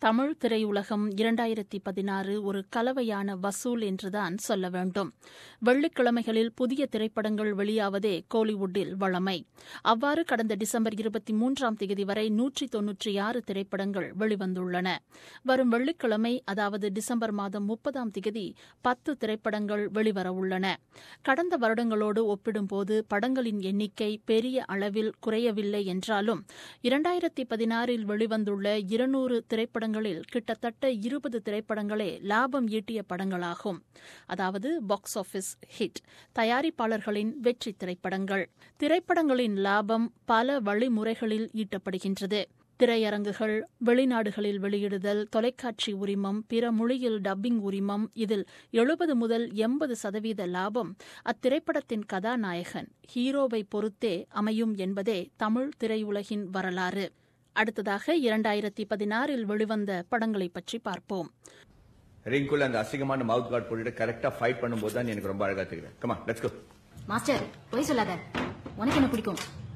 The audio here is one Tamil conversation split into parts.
தமிழ் திரையுலகம் இரண்டாயிரத்தி பதினாறு ஒரு கலவையான வசூல் என்றுதான் சொல்ல வேண்டும் வெள்ளிக்கிழமைகளில் புதிய திரைப்படங்கள் வெளியாவதே கோலிவுட்டில் வழமை அவ்வாறு கடந்த டிசம்பர் இருபத்தி மூன்றாம் தேதி வரை நூற்றி தொன்னூற்றி ஆறு திரைப்படங்கள் வெளிவந்துள்ளன வரும் வெள்ளிக்கிழமை அதாவது டிசம்பர் மாதம் முப்பதாம் தேதி பத்து திரைப்படங்கள் வெளிவரவுள்ளன கடந்த வருடங்களோடு ஒப்பிடும்போது படங்களின் எண்ணிக்கை பெரிய அளவில் குறையவில்லை என்றாலும் இரண்டாயிரத்தி பதினாறில் வெளிவந்துள்ள இருநூறு திரைப்படங்களில் கிட்டத்தட்ட இருபது திரைப்படங்களே லாபம் ஈட்டிய படங்களாகும் அதாவது பாக்ஸ் ஆபீஸ் ஹிட் தயாரிப்பாளர்களின் வெற்றி திரைப்படங்கள் திரைப்படங்களின் லாபம் பல வழிமுறைகளில் ஈட்டப்படுகின்றது திரையரங்குகள் வெளிநாடுகளில் வெளியிடுதல் தொலைக்காட்சி உரிமம் பிற மொழியில் டப்பிங் உரிமம் இதில் எழுபது முதல் எண்பது சதவீத லாபம் அத்திரைப்படத்தின் கதாநாயகன் ஹீரோவை பொறுத்தே அமையும் என்பதே தமிழ் திரையுலகின் வரலாறு அடுத்ததாக இரண்டாயிரத்தி பதினாறில் வெளிவந்த படங்களை பற்றி பார்ப்போம் ரிங்குல அந்த அசிங்கமான மவுத் கார்டு போட்டுட்டு கரெக்டா ஃபைட் பண்ணும்போது தான் எனக்கு ரொம்ப அழகா தெரியுது கமா லெட்ஸ் கோ மாஸ்டர் பொய் சொல்லாத உனக்கு என்ன பிடிக்கும்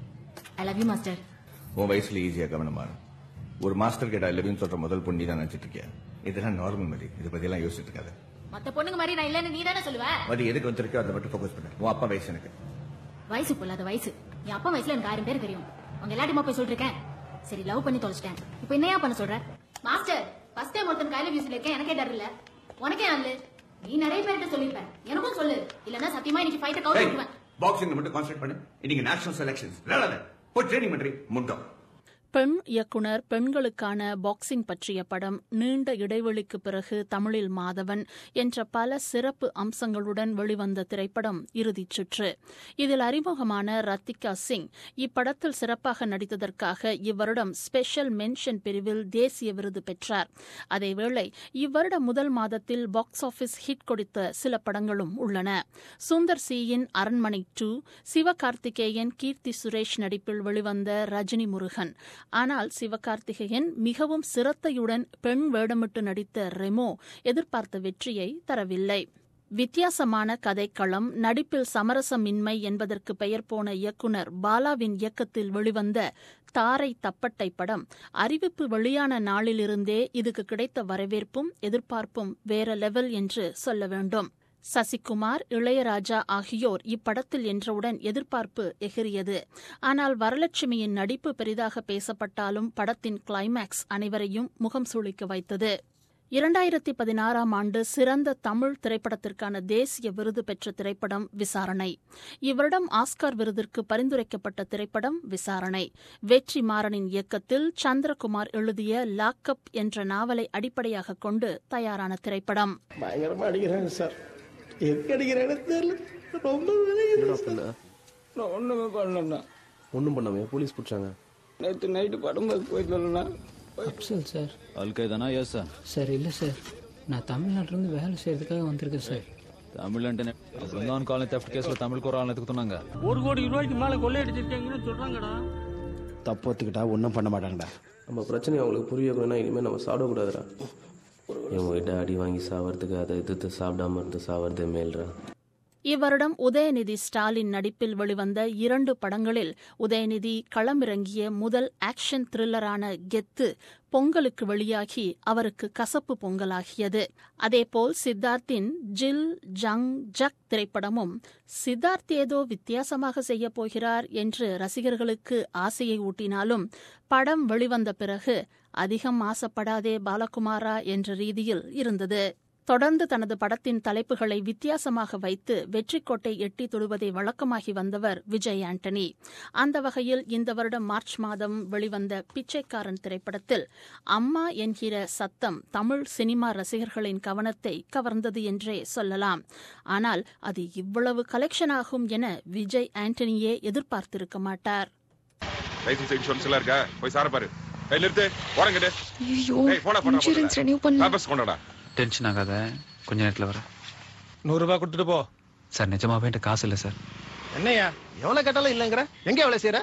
ஐ லவ் யூ மாஸ்டர் உன் வயசுல ஈஸியா கவனமா இரு. ஒரு மாஸ்டர் கிட்ட லெவின் சொல்ற முதல் பொண்ணு தான் நினைச்சிட்டு இருக்கியா இதெல்லாம் நார்மல் மாதிரி இதை பத்தி எல்லாம் யோசிச்சுட்டு இருக்காத மத்த பொண்ணுங்க மாதிரி நான் இல்லன்னு நீ தானே சொல்லுவ அது எதுக்கு வந்திருக்கோ அதை மட்டும் ஃபோக்கஸ் பண்ணு உன் அப்பா வயசு எனக்கு வயசு பொல்லாத வயசு என் அப்பா வயசுல எனக்கு ஆயிரம் பேர் தெரியும் அவங்க எல்லாத்தையுமா போய் சொல்லிருக்கேன் சரி லவ் பண்ணி தொலைச்சிட்டேன் இப்போ என்னையா பண்ண சொல்ற மாஸ்டர் ஃபர்ஸ்ட் டைம் ஒருத்தன் கையில வியூஸ்ல இருக்கேன் எனக்கே டர் இல்ல உனக்கே அல்ல நீ நிறைய பேர்கிட்ட சொல்லிருப்ப எனக்கும் சொல்லு இல்லன்னா சத்தியமா இன்னைக்கு ஃபைட்டை கவுட் விட்டுருவேன் பாக்ஸிங்ல மட்டும் கான்சென்ட்ரேட் பண்ணு இன்னைக்கு நேஷனல் செலக்ஷன்ஸ் விளையாடாத போய் ட்ரைனிங் பண்றீ முண்டம் பெண் இயக்குனர் பெண்களுக்கான பாக்ஸிங் பற்றிய படம் நீண்ட இடைவெளிக்கு பிறகு தமிழில் மாதவன் என்ற பல சிறப்பு அம்சங்களுடன் வெளிவந்த திரைப்படம் இறுதிச் சுற்று இதில் அறிமுகமான ரத்திகா சிங் இப்படத்தில் சிறப்பாக நடித்ததற்காக இவ்வருடம் ஸ்பெஷல் மென்ஷன் பிரிவில் தேசிய விருது பெற்றார் அதேவேளை இவ்வருட முதல் மாதத்தில் பாக்ஸ் ஆபீஸ் ஹிட் கொடுத்த சில படங்களும் உள்ளன சுந்தர் சியின் அரண்மனை டூ சிவகார்த்திகேயன் கீர்த்தி சுரேஷ் நடிப்பில் வெளிவந்த ரஜினி முருகன் ஆனால் சிவகார்த்திகேயன் மிகவும் சிரத்தையுடன் பெண் வேடமிட்டு நடித்த ரெமோ எதிர்பார்த்த வெற்றியை தரவில்லை வித்தியாசமான கதைக்களம் நடிப்பில் சமரசமின்மை என்பதற்கு பெயர் போன இயக்குனர் பாலாவின் இயக்கத்தில் வெளிவந்த தாரை தப்பட்டை படம் அறிவிப்பு வெளியான நாளிலிருந்தே இதுக்கு கிடைத்த வரவேற்பும் எதிர்பார்ப்பும் வேற லெவல் என்று சொல்ல வேண்டும் சசிகுமார் இளையராஜா ஆகியோர் இப்படத்தில் என்றவுடன் எதிர்பார்ப்பு எகிரியது ஆனால் வரலட்சுமியின் நடிப்பு பெரிதாக பேசப்பட்டாலும் படத்தின் கிளைமேக்ஸ் அனைவரையும் முகம் சுளிக்க வைத்தது இரண்டாயிரத்தி பதினாறாம் ஆண்டு சிறந்த தமிழ் திரைப்படத்திற்கான தேசிய விருது பெற்ற திரைப்படம் விசாரணை இவ்வருடம் ஆஸ்கார் விருதிற்கு பரிந்துரைக்கப்பட்ட திரைப்படம் விசாரணை வெற்றி மாறனின் இயக்கத்தில் சந்திரகுமார் எழுதிய லாக்அப் என்ற நாவலை அடிப்படையாக கொண்டு தயாரான திரைப்படம் பயங்கரமா அடிக்கிறாங்க சார் எதுக்கு அடிக்கிறாங்கன்னு தெரியல ரொம்ப என்னடா பண்ண நான் ஒண்ணுமே பண்ணலண்ணா ஒன்றும் பண்ணாமே போலீஸ் பிடிச்சாங்க நேற்று நைட்டு படம் பார்க்க போயிருந்தேன்னா அப்சல் சார் அல்கைதானா எஸ் சார் சார் இல்லை சார் நான் தமிழ்நாட்டிலேருந்து வேலை செய்யறதுக்காக வந்திருக்கேன் சார் தமிழ் అంటే బృందావన్ కాలనీ థెఫ్ట్ కేసులో తమిళ కురాలను ఎత్తుకుతున్నాగా ஒரு கோடி ரூபாய்க்கு மேல கொள்ளையடிச்சிருக்கீங்கன்னு சொல்றாங்கடா தப்பு ஒத்துக்கிட்டா ஒன்றும் பண்ண மாட்டாங்கடா நம்ம பிரச்சனை அவங்களுக்கு புரிய வைக்கணும்னா இனிமேல் நம்ம சாப்பிடக்கூடாதுடா இவங்ககிட்ட அடி வாங்கி சாவறதுக்கு அதை எதிர்த்து சாப்பிடாம இருந்து சாவறதே மேல்றா இவ்வருடம் உதயநிதி ஸ்டாலின் நடிப்பில் வெளிவந்த இரண்டு படங்களில் உதயநிதி களமிறங்கிய முதல் ஆக்ஷன் த்ரில்லரான கெத்து பொங்கலுக்கு வெளியாகி அவருக்கு கசப்பு பொங்கலாகியது அதேபோல் சித்தார்த்தின் ஜில் ஜங் ஜக் திரைப்படமும் சித்தார்த் ஏதோ வித்தியாசமாக செய்யப் போகிறார் என்று ரசிகர்களுக்கு ஆசையை ஊட்டினாலும் படம் வெளிவந்த பிறகு அதிகம் ஆசைப்படாதே பாலகுமாரா என்ற ரீதியில் இருந்தது தொடர்ந்து தனது படத்தின் தலைப்புகளை வித்தியாசமாக வைத்து வெற்றிக்கோட்டை எட்டி தொடுவதை வழக்கமாகி வந்தவர் விஜய் ஆண்டனி அந்த வகையில் இந்த வருடம் மார்ச் மாதம் வெளிவந்த பிச்சைக்காரன் திரைப்படத்தில் அம்மா என்கிற சத்தம் தமிழ் சினிமா ரசிகர்களின் கவனத்தை கவர்ந்தது என்றே சொல்லலாம் ஆனால் அது இவ்வளவு கலெக்ஷன் ஆகும் என விஜய் ஆண்டனியே எதிர்பார்த்திருக்க மாட்டார் லைசன்ஸ் இன்சூரன்ஸ் எல்லாம் இருக்கா போய் சார பாரு ஏய் நிறுத்து ஓரங்கட்டு ஐயோ ஏய் போடா போடா இன்சூரன்ஸ் ரெனியூ பண்ண பேப்பர்ஸ் கொண்டாடா டென்ஷன் ஆகாத கொஞ்ச நேரத்தில் வரேன் நூறு ரூபாய் கொடுத்துட்டு போ சார் நிஜமாவே என்கிட்ட காசு இல்லை சார் என்னையா எவ்வளவு கேட்டாலும் இல்லைங்கிற எங்க எவ்வளவு செய்யற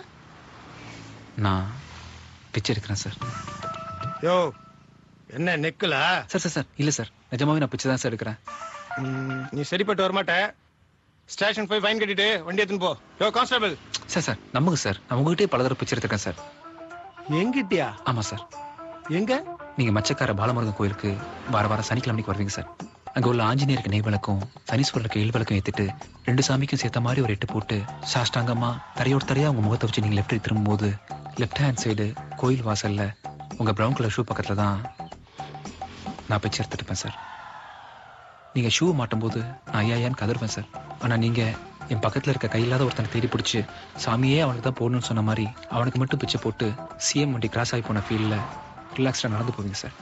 நான் பிச்சை எடுக்கிறேன் சார் யோ என்ன நெக்குல சார் சார் சார் இல்லை சார் நிஜமாவே நான் பிச்சை தான் சார் எடுக்கிறேன் நீ சரிப்பட்டு வரமாட்ட ஸ்டேஷன் போய் ஃபைன் கட்டிட்டு வண்டி எடுத்துன்னு போ யோ கான்ஸ்டபிள் சார் சார் நம்புங்க சார் நான் உங்ககிட்டயே பல தடவை பிச்சை எடுத்திருக்கேன் சார் எங்கிட்டியா ஆமாம் சார் எங்க நீங்க மச்சக்கார பாலமுருகன் கோயிலுக்கு வார வாரம் சனிக்கிழமைக்கு வருவீங்க சார் அங்க உள்ள ஆஞ்சநேயருக்கு நெய் விளக்கும் சனீஸ்வரருக்கு எள் விளக்கும் ஏத்திட்டு ரெண்டு சாமிக்கும் சேர்த்த மாதிரி ஒரு எட்டு போட்டு சாஷ்டாங்கமா தரையோட தரையா உங்க முகத்தை வச்சு நீங்க லெஃப்ட் திரும்பும்போது லெஃப்ட் ஹேண்ட் சைடு கோயில் வாசல்ல உங்க பிரவுன் கலர் ஷூ பக்கத்துல தான் நான் பிச்சை எடுத்துட்டு இருப்பேன் சார் நீங்க ஷூ மாட்டும் போது நான் ஐயா ஐயான்னு கதறுவேன் சார் ஆனா நீங்க என் பக்கத்துல இருக்க கையில்லாத ஒருத்தனை தேடி பிடிச்சி சாமியே அவனுக்கு தான் போடணும்னு சொன்ன மாதிரி அவனுக்கு மட்டும் பிச்சை போட்டு சிஎம் வண்டி கிராஸ் ஆகி போன ஃபீல்ல ரிலாக்ஸ்டா நடந்து போவீங்க சார்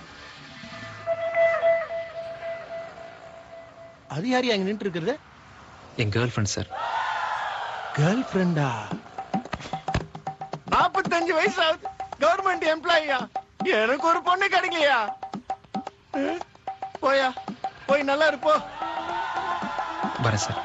அது யாரு அங்க நின்று இருக்கிறது என் கேர்ள் ஃப்ரெண்ட் சார் கேர்ள் ஃப்ரெண்டா நாற்பத்தஞ்சு வயசு ஆகுது கவர்மெண்ட் எம்ப்ளாயியா எனக்கு ஒரு பொண்ணு கிடைக்கலையா அஹ், போயா போய் நல்லா இருப்போ வரேன் சார்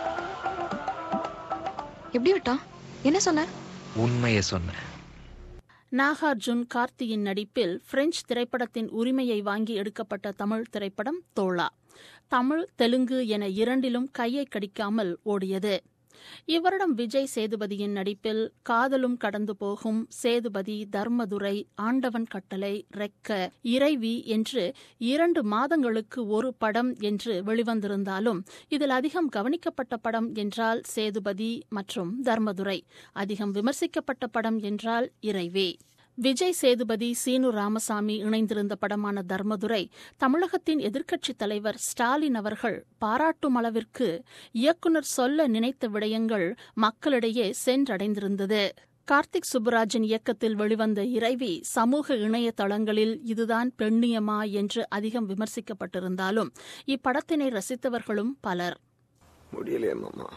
எப்படி விட்டான் என்ன சொன்ன உண்மையை சொன்னேன் நாகார்ஜுன் கார்த்தியின் நடிப்பில் பிரெஞ்சு திரைப்படத்தின் உரிமையை வாங்கி எடுக்கப்பட்ட தமிழ் திரைப்படம் தோழா தமிழ் தெலுங்கு என இரண்டிலும் கையை கடிக்காமல் ஓடியது இவ்வருடம் விஜய் சேதுபதியின் நடிப்பில் காதலும் கடந்து போகும் சேதுபதி தர்மதுரை ஆண்டவன் கட்டளை ரெக்க இறைவி என்று இரண்டு மாதங்களுக்கு ஒரு படம் என்று வெளிவந்திருந்தாலும் இதில் அதிகம் கவனிக்கப்பட்ட படம் என்றால் சேதுபதி மற்றும் தர்மதுரை அதிகம் விமர்சிக்கப்பட்ட படம் என்றால் இறைவி விஜய் சேதுபதி சீனு ராமசாமி இணைந்திருந்த படமான தர்மதுரை தமிழகத்தின் எதிர்க்கட்சித் தலைவர் ஸ்டாலின் அவர்கள் பாராட்டும் அளவிற்கு இயக்குனர் சொல்ல நினைத்த விடயங்கள் மக்களிடையே சென்றடைந்திருந்தது கார்த்திக் சுப்புராஜன் இயக்கத்தில் வெளிவந்த இறைவி சமூக இணையதளங்களில் இதுதான் பெண்ணியமா என்று அதிகம் விமர்சிக்கப்பட்டிருந்தாலும் இப்படத்தினை ரசித்தவர்களும் பலர் முடியலையே மாமா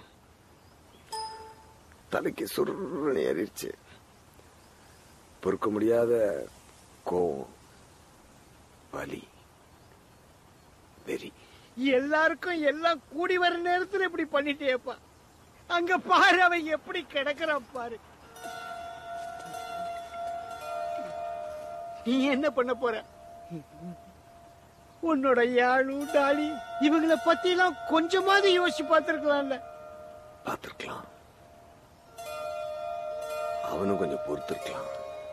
தலைக்கு சுருன்னு ஏறிடுச்சு பொறுக்க முடியாத கோவம் வலி வெறி எல்லாருக்கும் எல்லாம் கூடி வர நேரத்துல இப்படி பண்ணிட்டேப்பா அங்க பாரு அவன் எப்படி கிடக்குறான் பாரு நீ என்ன பண்ண போற உன்னோட யாழு டாலி இவங்கள பத்தி எல்லாம் கொஞ்சமாவது யோசிச்சு பார்த்திருக்கலாம்ல பார்த்திருக்கலாம் அவனும் கொஞ்சம் பொறுத்திருக்கலாம்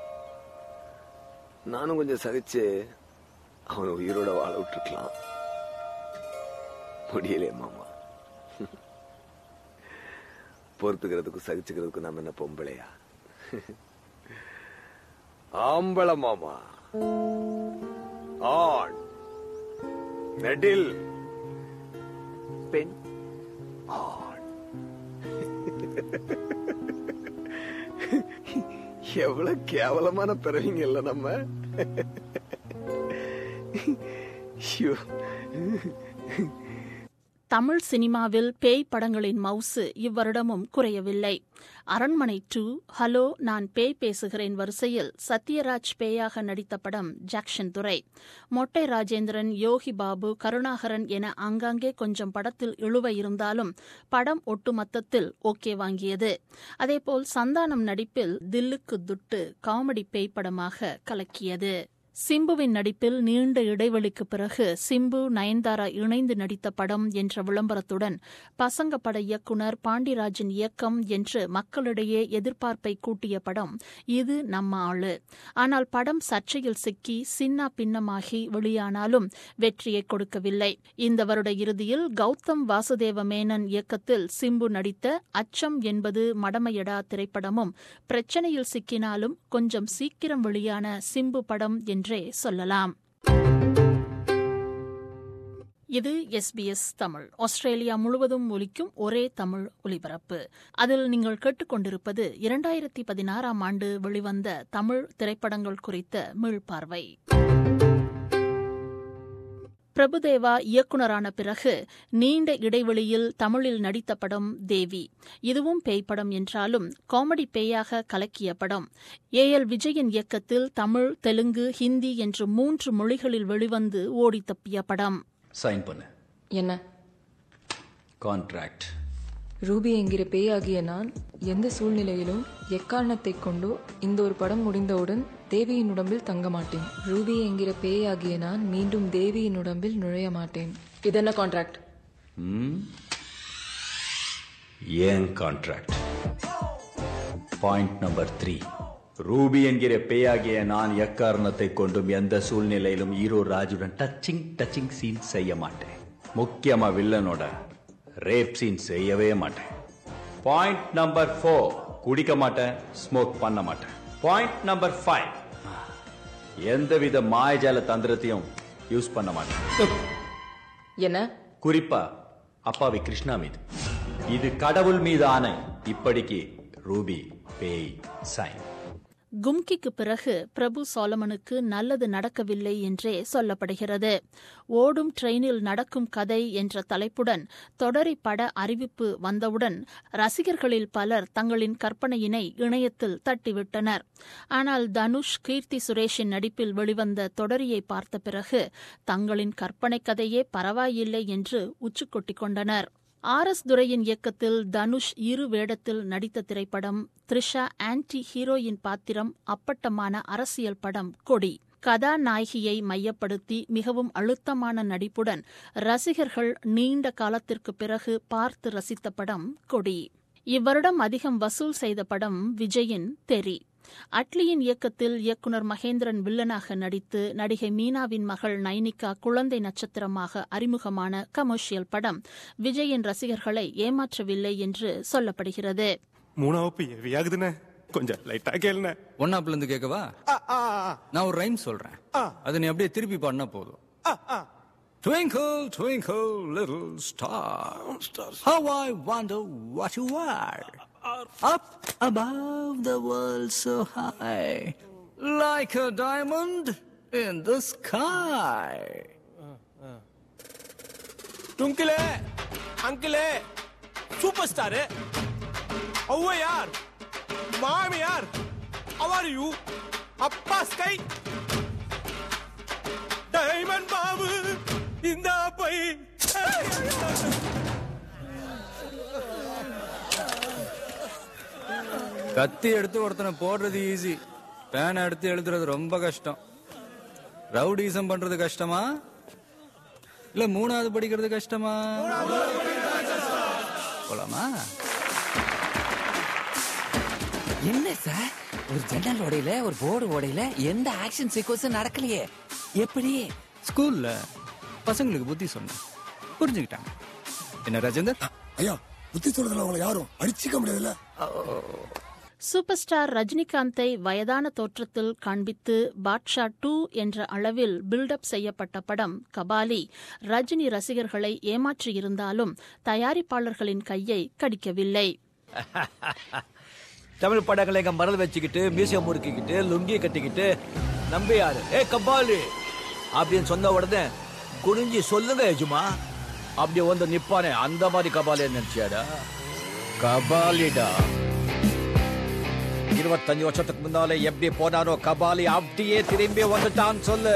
நானும் கொஞ்சம் சகிச்சு அவனை உயிரோட வாழ விட்டுருக்கலாம் முடியலையே மாமா பொறுத்துக்கிறதுக்கும் சகிச்சுக்கிறதுக்கும் நாம என்ன பொம்பளையா ஆம்பள மாமா ஆண் நெடில் பெண் ஆண் எவ்வளவு கேவலமான பிறவிங்க இல்ல நம்ம ஐயோ. தமிழ் சினிமாவில் பேய் படங்களின் மவுசு இவ்வருடமும் குறையவில்லை அரண்மனை டூ ஹலோ நான் பேய் பேசுகிறேன் வரிசையில் சத்யராஜ் பேயாக நடித்த படம் ஜாக்ஷன் துரை மொட்டை ராஜேந்திரன் யோகி பாபு கருணாகரன் என ஆங்காங்கே கொஞ்சம் படத்தில் இழுவை இருந்தாலும் படம் ஒட்டுமொத்தத்தில் ஓகே வாங்கியது அதேபோல் சந்தானம் நடிப்பில் தில்லுக்கு துட்டு காமெடி பேய் படமாக கலக்கியது சிம்புவின் நடிப்பில் நீண்ட இடைவெளிக்கு பிறகு சிம்பு நயன்தாரா இணைந்து நடித்த படம் என்ற விளம்பரத்துடன் பசங்க பட இயக்குனர் பாண்டிராஜன் இயக்கம் என்று மக்களிடையே எதிர்பார்ப்பை கூட்டிய படம் இது நம்ம ஆளு ஆனால் படம் சர்ச்சையில் சிக்கி சின்னா பின்னமாகி வெளியானாலும் வெற்றியை கொடுக்கவில்லை இந்த வருட இறுதியில் கௌதம் வாசுதேவ மேனன் இயக்கத்தில் சிம்பு நடித்த அச்சம் என்பது மடமையடா திரைப்படமும் பிரச்சனையில் சிக்கினாலும் கொஞ்சம் சீக்கிரம் வெளியான சிம்பு படம் என்றே சொல்லலாம் இது எஸ்பிஎஸ் தமிழ் ஆஸ்திரேலியா முழுவதும் ஒலிக்கும் ஒரே தமிழ் ஒலிபரப்பு அதில் நீங்கள் கேட்டுக்கொண்டிருப்பது இரண்டாயிரத்தி பதினாறாம் ஆண்டு வெளிவந்த தமிழ் திரைப்படங்கள் குறித்த மீள்பார்வை பிரபுதேவா இயக்குனரான பிறகு நீண்ட இடைவெளியில் தமிழில் நடித்த படம் தேவி இதுவும் பேய் படம் என்றாலும் காமெடி பேயாக கலக்கிய படம் ஏ எல் விஜயன் இயக்கத்தில் தமிழ் தெலுங்கு ஹிந்தி என்று மூன்று மொழிகளில் வெளிவந்து ஓடி தப்பிய படம் சைன் பண்ணு என்ன கான்ட்ராக்ட் ரூபி என்கிற பேயாகிய நான் எந்த சூழ்நிலையிலும் எக்காரணத்தை கொண்டோ இந்த ஒரு படம் முடிந்தவுடன் தேவியின் உடம்பில் தங்க மாட்டேன் ரூபி என்கிற பேயாகிய நான் மீண்டும் தேவியின் உடம்பில் நுழைய மாட்டேன் இது என்ன கான்ட்ராக்ட் ம் ஏன் contract point number three Ruby என்கிற பேயாகிய நான் எக்காரணத்தை கொண்டும் எந்த சூழ்நிலையிலும் ஹீரோ ராஜுடன் டச்சிங் டச்சிங் சீன் செய்ய மாட்டேன் முக்கியமா வில்லனோட ரேப் சீன் செய்யவே மாட்டேன் பாயிண்ட் நம்பர் ஃபோர் குடிக்க மாட்டேன் ஸ்மோக் பண்ண மாட்டேன் பாயிண்ட் நம்பர் ஃபைவ் எந்தவித மாயஜால தந்திரத்தையும் யூஸ் பண்ண மாட்டேன் என்ன குறிப்பா அப்பாவி கிருஷ்ணா மீது இது கடவுள் மீது ஆணை இப்படிக்கு ரூபி பேய் சைன் கும்கிக்கு பிறகு பிரபு சோலமனுக்கு நல்லது நடக்கவில்லை என்றே சொல்லப்படுகிறது ஓடும் ட்ரெயினில் நடக்கும் கதை என்ற தலைப்புடன் தொடரி பட அறிவிப்பு வந்தவுடன் ரசிகர்களில் பலர் தங்களின் கற்பனையினை இணையத்தில் தட்டிவிட்டனர் ஆனால் தனுஷ் கீர்த்தி சுரேஷின் நடிப்பில் வெளிவந்த தொடரியை பார்த்த பிறகு தங்களின் கற்பனை கதையே பரவாயில்லை என்று உச்சுக்கொட்டிக் கொண்டனர் ஆர் எஸ் துரையின் இயக்கத்தில் தனுஷ் இரு வேடத்தில் நடித்த திரைப்படம் த்ரிஷா ஆன்டி ஹீரோயின் பாத்திரம் அப்பட்டமான அரசியல் படம் கொடி கதாநாயகியை மையப்படுத்தி மிகவும் அழுத்தமான நடிப்புடன் ரசிகர்கள் நீண்ட காலத்திற்கு பிறகு பார்த்து ரசித்த படம் கொடி இவ்வருடம் அதிகம் வசூல் செய்த படம் விஜயின் தெரி அட்லியின் இயக்கத்தில் இயக்குனர் மகேந்திரன் வில்லனாக நடித்து நடிகை மீனாவின் மகள் நைனிகா குழந்தை நட்சத்திரமாக அறிமுகமான கமர்ஷியல் படம் விஜயின் ரசிகர்களை ஏமாற்றவில்லை என்று சொல்லப்படுகிறது மூணாவது ஹெவி ஆகுதுண்ணே கொஞ்சம் லைட்டா கேளுண்ணே ஒன்னாப்ல இருந்து கேட்கவா நான் ஒரு ரைம் சொல்றேன் அது நீ அப்படியே திருப்பி பண்ணா போதும் Twinkle, twinkle, little star. How I wonder what you are. Up above the world so high. Like a diamond in the sky. டுங்கிளே அங்கிளே சூப்பர் ஸ்டாரு ஔவையார் மாமியார் அவர் யூ அப்பா ஸ்கை டைமண்ட் பாபு இந்த பை கத்தி எடுத்து ஒருத்தனை போடுறது ஈஸி பேனை எடுத்து எழுதுறது ரொம்ப கஷ்டம் ரவுடிசம் பண்றது கஷ்டமா இல்ல மூணாவது படிக்கிறது கஷ்டமா போலாமா என்ன சார் ஒரு ஜன்னல் உடையில ஒரு போர்டு உடையில எந்த ஆக்ஷன் சீக்வன்ஸும் நடக்கலையே எப்படி ஸ்கூல்ல பசங்களுக்கு புத்தி சொன்னேன் புரிஞ்சுக்கிட்டாங்க என்ன ராஜேந்தர் ஐயா புத்தி சொல்றதுல உங்களை யாரும் அடிச்சுக்க முடியாதுல்ல சூப்பர் ஸ்டார் ரஜினிகாந்தை வயதான தோற்றத்தில் காண்பித்து பாட்ஷா டூ என்ற அளவில் பில்டப் செய்யப்பட்ட படம் கபாலி ரஜினி ரசிகர்களை ஏமாற்றியிருந்தாலும் தயாரிப்பாளர்களின் கையை கடிக்கவில்லை தமிழ் படங்களை எங்க மறந்து வச்சுக்கிட்டு மியூசியம் முறுக்கிக்கிட்டு லுங்கி கட்டிக்கிட்டு நம்பியாரு ஏ கபாலி அப்படின்னு சொன்ன உடனே குனிஞ்சி சொல்லுங்க எஜுமா அப்படி வந்து நிப்பானே அந்த மாதிரி கபாலி நினைச்சியாடா கபாலிடா இருபத்தஞ்சு வருஷத்துக்கு முன்னாலே எப்படி போனாரோ கபாலி அப்படியே திரும்பி வந்துட்டான் சொல்லு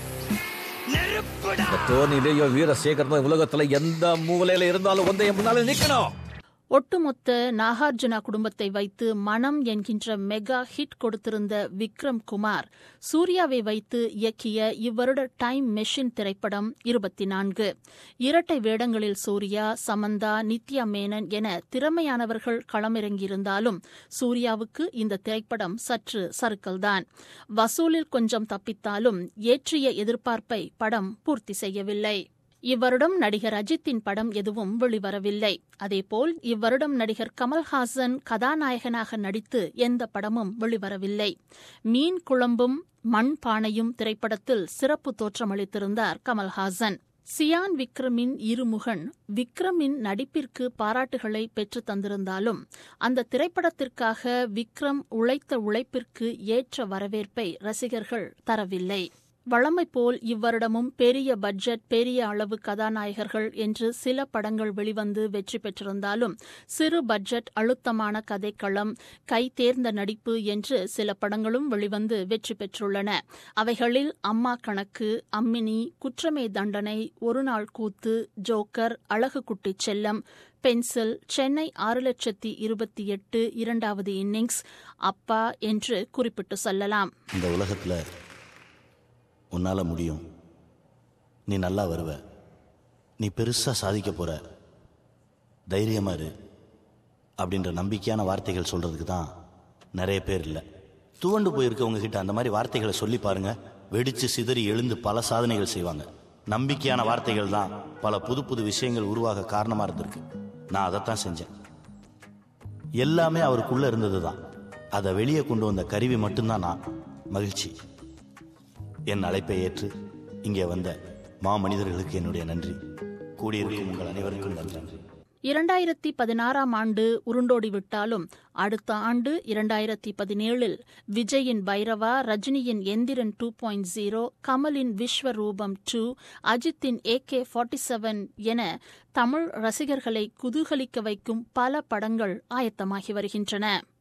இந்த தோனிலேயோ வீரசேகரனோ உலகத்துல எந்த மூலையில இருந்தாலும் வந்து என் முன்னால நிக்கணும் ஒட்டுமொத்த நாகார்ஜுனா குடும்பத்தை வைத்து மனம் என்கின்ற மெகா ஹிட் கொடுத்திருந்த விக்ரம் குமார் சூர்யாவை வைத்து இயக்கிய இவ்வருட டைம் மெஷின் திரைப்படம் இருபத்தி நான்கு இரட்டை வேடங்களில் சூர்யா சமந்தா நித்யா மேனன் என திறமையானவர்கள் களமிறங்கியிருந்தாலும் சூர்யாவுக்கு இந்த திரைப்படம் சற்று சறுக்கல்தான் வசூலில் கொஞ்சம் தப்பித்தாலும் ஏற்றிய எதிர்பார்ப்பை படம் பூர்த்தி செய்யவில்லை இவ்வருடம் நடிகர் அஜித்தின் படம் எதுவும் வெளிவரவில்லை அதேபோல் இவ்வருடம் நடிகர் கமல்ஹாசன் கதாநாயகனாக நடித்து எந்த படமும் வெளிவரவில்லை மீன் குழம்பும் மண் பானையும் திரைப்படத்தில் சிறப்பு தோற்றமளித்திருந்தார் கமல்ஹாசன் சியான் விக்ரமின் இருமுகன் விக்ரமின் நடிப்பிற்கு பாராட்டுகளை பெற்று தந்திருந்தாலும் அந்த திரைப்படத்திற்காக விக்ரம் உழைத்த உழைப்பிற்கு ஏற்ற வரவேற்பை ரசிகர்கள் தரவில்லை வழமை போல் இவ்வருடமும் பெரிய பட்ஜெட் பெரிய அளவு கதாநாயகர்கள் என்று சில படங்கள் வெளிவந்து வெற்றி பெற்றிருந்தாலும் சிறு பட்ஜெட் அழுத்தமான கதைக்களம் கை தேர்ந்த நடிப்பு என்று சில படங்களும் வெளிவந்து வெற்றி பெற்றுள்ளன அவைகளில் அம்மா கணக்கு அம்மினி குற்றமே தண்டனை ஒரு நாள் கூத்து ஜோக்கர் அழகு குட்டி செல்லம் பென்சில் சென்னை ஆறு லட்சத்தி இருபத்தி எட்டு இரண்டாவது இன்னிங்ஸ் அப்பா என்று குறிப்பிட்டு சொல்லலாம் இந்த உலகத்துல உன்னால முடியும் நீ நல்லா வருவ நீ பெருசா சாதிக்க போற தைரியமா இரு அப்படின்ற நம்பிக்கையான வார்த்தைகள் சொல்றதுக்கு தான் நிறைய பேர் இல்லை துவண்டு போயிருக்கவங்க கிட்ட அந்த மாதிரி வார்த்தைகளை சொல்லி பாருங்க வெடிச்சு சிதறி எழுந்து பல சாதனைகள் செய்வாங்க நம்பிக்கையான வார்த்தைகள் தான் பல புது புது விஷயங்கள் உருவாக காரணமா இருந்திருக்கு நான் அதைத்தான் செஞ்சேன் எல்லாமே அவருக்குள்ள இருந்தது தான் அதை வெளியே கொண்டு வந்த கருவி மட்டும்தான் நான் மகிழ்ச்சி என் அழைப்பை ஏற்று இங்கே வந்த மா மனிதர்களுக்கு என்னுடைய நன்றி கூடியிருக்கும் உங்கள் அனைவருக்கும் நன்றி இரண்டாயிரத்தி பதினாறாம் ஆண்டு உருண்டோடிவிட்டாலும் அடுத்த ஆண்டு இரண்டாயிரத்தி பதினேழில் விஜயின் பைரவா ரஜினியின் எந்திரன் டூ பாயிண்ட் ஜீரோ கமலின் விஸ்வரூபம் டூ அஜித்தின் ஏ கே ஃபார்ட்டி செவன் என தமிழ் ரசிகர்களை குதூகலிக்க வைக்கும் பல படங்கள் ஆயத்தமாகி வருகின்றன